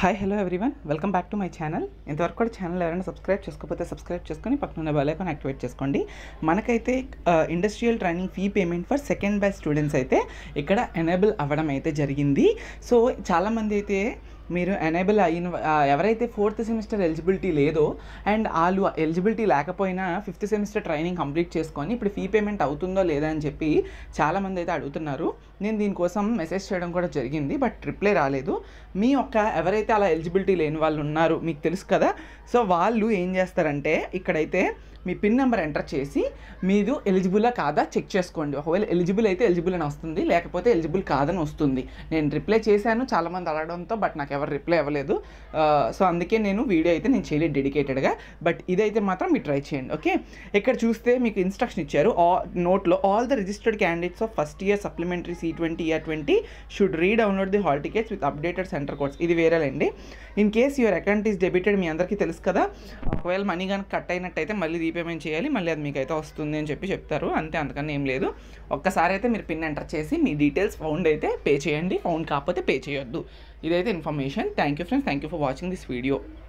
hi hello everyone welcome back to my channel ఇంతవరకు కూడా channel ఎవరైనా సబ్స్క్రైబ్ చేసుకోకపోతే సబ్స్క్రైబ్ చేసుకొని పక్కన ఉన్న బెల్ ఐకాన్ యాక్టివేట్ చేసుకోండి మనకైతే industrial training fee payment for second batch students అయితే ఇక్కడ ఎనేబుల్ అవ్వడం అయితే జరిగింది సో చాలామంది అయితే మీరు ఎనేబుల్ అయిన ఆ, ఎవరైతే ఫోర్త్ సెమిస్టర్ ఎలిజిబిలిటీ లేదో అండ్ వాళ్ళు ఎలిజిబిలిటీ లేకపోయినా ఫిఫ్త్ సెమిస్టర్ ట్రైనింగ్ కంప్లీట్ చేసుకొని ఇప్పుడు ఫీ పేమెంట్ అవుతుందో లేదా అని చెప్పి చాలామంది అయితే అడుగుతున్నారు నేను దీనికోసం మెసేజ్ చేయడం కూడా జరిగింది బట్ రిప్లై రాలేదు మీ యొక్క ఎవరైతే అలా ఎలిజిబిలిటీ లేని వాళ్ళు ఉన్నారు మీకు తెలుసు కదా సో వాళ్ళు ఏం చేస్తారంటే ఇక్కడైతే మీ పిన్ నెంబర్ ఎంటర్ చేసి మీరు ఎలిజిబులా కాదా చెక్ చేసుకోండి ఒకవేళ ఎలిజిబుల్ అయితే ఎలిజిబుల్ అని వస్తుంది లేకపోతే ఎలిజిబుల్ కాదని వస్తుంది నేను రిప్లై చేశాను చాలామంది అడగడంతో బట్ నాకు ఎవరు రిప్లై అవ్వలేదు సో అందుకే నేను వీడియో అయితే నేను చేయలేదు డెడికేటెడ్గా బట్ ఇదైతే మాత్రం మీరు ట్రై చేయండి ఓకే ఇక్కడ చూస్తే మీకు ఇన్స్ట్రక్షన్ ఇచ్చారు ఆ నోట్లో all the registered candidates of first year supplementary C twenty year twenty should re download the hall tickets with updated centre codes ఇది వేరేలండి in case your account is debited మీ అందరికీ తెలుసు కదా ఒకవేళ మనీ కనుక కట్ అయినట్టయితే మళ్ళీ రీపేమెంట్ చేయాలి మళ్ళీ అది మీకు అయితే వస్తుంది అని చెప్పి చెప్తారు అంతే అంతకన్నా ఏం లేదు ఒక్కసారి అయితే మీరు పిన్ ఎంటర్ చేసి మీ డీటెయిల్స్ ఫౌండ్ అయితే పే చేయండి ఫౌండ్ కాకపోతే పే చేయొద్దు ఇదైతే information thank you friends thank you for watching this video